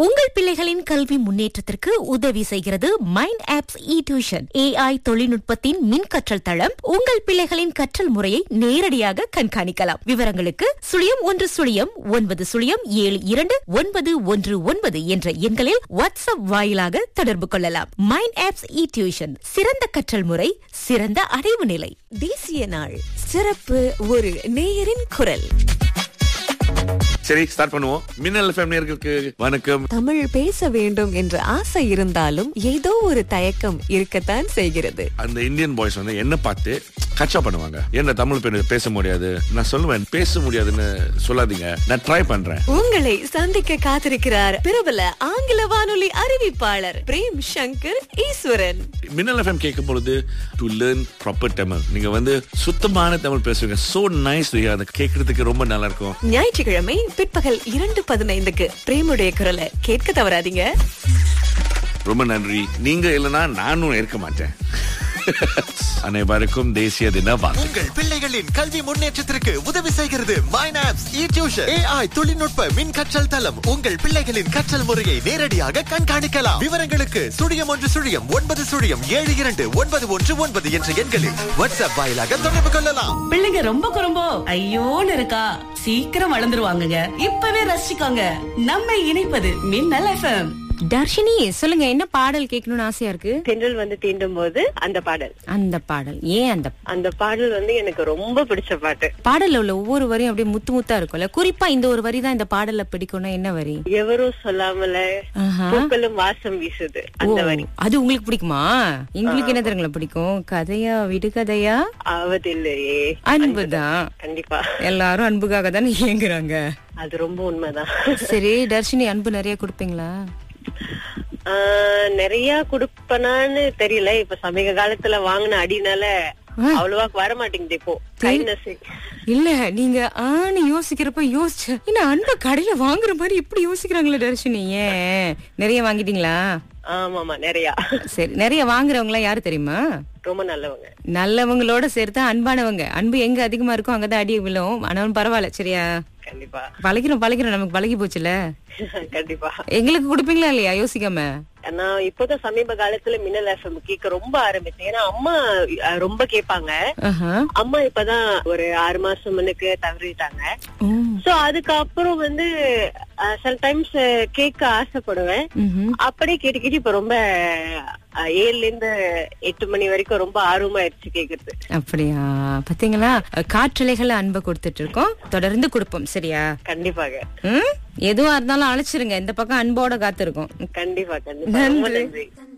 உங்கள் பிள்ளைகளின் கல்வி முன்னேற்றத்திற்கு உதவி செய்கிறது mind apps E tuition AI தொழில்நுட்பத்தின் மின் கற்றல் தளம் உங்கள் பிள்ளைகளின் கற்றல் முறையை நேரடியாக கண்காணிக்கலாம் விவரங்களுக்கு சுழியம் ஒன்று சுழியம் ஒன்பது சுழியம் ஏழு இரண்டு ஒன்பது ஒன்று ஒன்பது என்ற எண்களில் வாட்ஸ்அப் வாயிலாக தொடர்பு கொள்ளலாம் மைண்ட் ஆப்ஸ் இ டியூஷன் சிறந்த கற்றல் முறை சிறந்த அடைவு நிலை தேசிய நாள் சிறப்பு ஒரு நேயரின் குரல் சரி ஸ்டார்ட் பண்ணுவோம் மின்னல் எஃப்எம் நேர்களுக்கு வணக்கம் தமிழ் பேச வேண்டும் என்ற ஆசை இருந்தாலும் ஏதோ ஒரு தயக்கம் இருக்கத்தான் செய்கிறது அந்த இந்தியன் பாய்ஸ் வந்து என்ன பார்த்து கச்சா பண்ணுவாங்க என்ன தமிழ் பெண் பேச முடியாது நான் சொல்லுவேன் பேச முடியாதுன்னு சொல்லாதீங்க நான் ட்ரை பண்றேன் உங்களை சந்திக்க காத்திருக்கிறார் பிரபல ஆங்கில வானொலி அறிவிப்பாளர் பிரேம் சங்கர் ஈஸ்வரன் மின்னல் எஃப்எம் கேட்கும் பொழுது டு லேர்ன் ப்ராப்பர் தமிழ் நீங்க வந்து சுத்தமான தமிழ் பேசுவீங்க சோ நைஸ் அதை கேட்கறதுக்கு ரொம்ப நல்லா இருக்கும் ஞாயிற்றுக்கிழமை பிற்பகல் இரண்டு பதினைந்துக்கு பிரேமுடைய குரலை கேட்க தவறாதீங்க ரொம்ப நன்றி நீங்க இல்லைன்னா நானும் இருக்க மாட்டேன் அனைவருக்கும் தேசிய தின வாழ்த்து உங்கள் பிள்ளைகளின் கல்வி முன்னேற்றத்திற்கு உதவி செய்கிறது மைனாப்ஸ் இ டியூஷன் ஏஐ தொழில்நுட்ப மின் கற்றல் தளம் உங்கள் பிள்ளைகளின் கற்றல் முறையை நேரடியாக கண்காணிக்கலாம் விவரங்களுக்கு சுழியம் ஒன்று சுழியம் ஒன்பது சுழியம் ஏழு இரண்டு ஒன்பது ஒன்று ஒன்பது என்ற எண்களில் வாட்ஸ்அப் வாயிலாக தொடர்பு கொள்ளலாம் பிள்ளைங்க ரொம்ப குறும்போ ஐயோன்னு இருக்கா சீக்கிரம் வளர்ந்துருவாங்கங்க இப்பவே ரசிச்சுக்கோங்க நம்மை இணைப்பது மின்னல் எஃப்எம் தர்ஷினி சொல்லுங்க என்ன பாடல் கேட்கணும்னு ஆசையா இருக்கு தென்றல் வந்து தீண்டும் போது அந்த பாடல் அந்த பாடல் ஏன் அந்த அந்த பாடல் வந்து எனக்கு ரொம்ப பிடிச்ச பாட்டு பாடல்ல உள்ள ஒவ்வொரு வரியும் அப்படியே முத்து முத்தா இருக்கும்ல குறிப்பா இந்த ஒரு வரி தான் இந்த பாடல்ல பிடிக்கும்னா என்ன வரி எவரும் சொல்லாமல ஆஹா. பூக்களும் வாசம் வீசுது அந்த ஓ, வரி அது உங்களுக்கு பிடிக்குமா எங்களுக்கு என்ன தெரியுங்களா பிடிக்கும் கதையா விடுகதையா ஆவதில்லையே அன்புதான் கண்டிப்பா எல்லாரும் அன்புக்காக தானே இயங்குறாங்க அது ரொம்ப உண்மைதான் சரி தர்ஷினி அன்பு நிறைய கொடுப்பீங்களா ஆஹ், நிறைய குடுப்பனான்னு தெரியல இப்ப சமீப காலத்துல வாங்கின அடினால அவ்வளவா வர மாட்டேங்குது இப்போ கைண்ட்னஸ் இல்ல நீங்க ஆன்னு யோசிக்கிறப்ப யோசிச்ச என்ன அன்பு கடையில வாங்குற மாதிரி இப்படி யோசிக்கிறாங்களே தர்ஷினி ஏன் நிறைய வாங்கிட்டீங்களா ஆமாமா நிறைய சரி நிறைய வாங்குறவங்க எல்லாம் யாரு தெரியுமா ரொம்ப நல்லவங்க நல்லவங்களோட சேர்த்து அன்பானவங்க அன்பு எங்க அதிகமா இருக்கோ அங்கதான் அடி விழும் ஆனாலும் பரவாயில்ல சரியா கண்டிப்பா பழகிறோம் பழகிறோம் நமக்கு பழகி போச்சுல கண்டிப்பா எங்களுக்கு கொடுப்பீங்களா இல்லையா யோசிக்காம நான் இப்போதான் சமீப காலத்துல மின்னல் எஃப்எம் கேட்க ரொம்ப ஆரம்பிச்சேன் ஏன்னா அம்மா அஹ், ரொம்ப கேட்பாங்க ஆஹா. அம்மா இப்பதான் ஒரு ஆறு மாசம் முன்னுக்கு தவறிட்டாங்க ஓ. சோ அதுக்கப்புறம் வந்து சில டைம்ஸ் கேட்க ஆசைப்படுவேன் ம்ஹும். அப்படியே கேட்டு கேட்டு இப்ப ரொம்ப அஹ், ஏழுல இருந்து எட்டு மணி வரைக்கும் ரொம்ப ஆர்வமா ஆயிடுச்சு கேக்குறது அப்படியா பாத்தீங்களா காற்றலைகளை அன்பை கொடுத்துட்டு இருக்கோம் தொடர்ந்து கொடுப்போம் சரியா கண்டிப்பாக ம்? எதுவா இருந்தாலும் அழைச்சிருங்க இந்த பக்கம் அன்போட காத்திருக்கோம் கண்டிப்பா கண்டிப்பா ரொம்ப நன்றி. நன்றி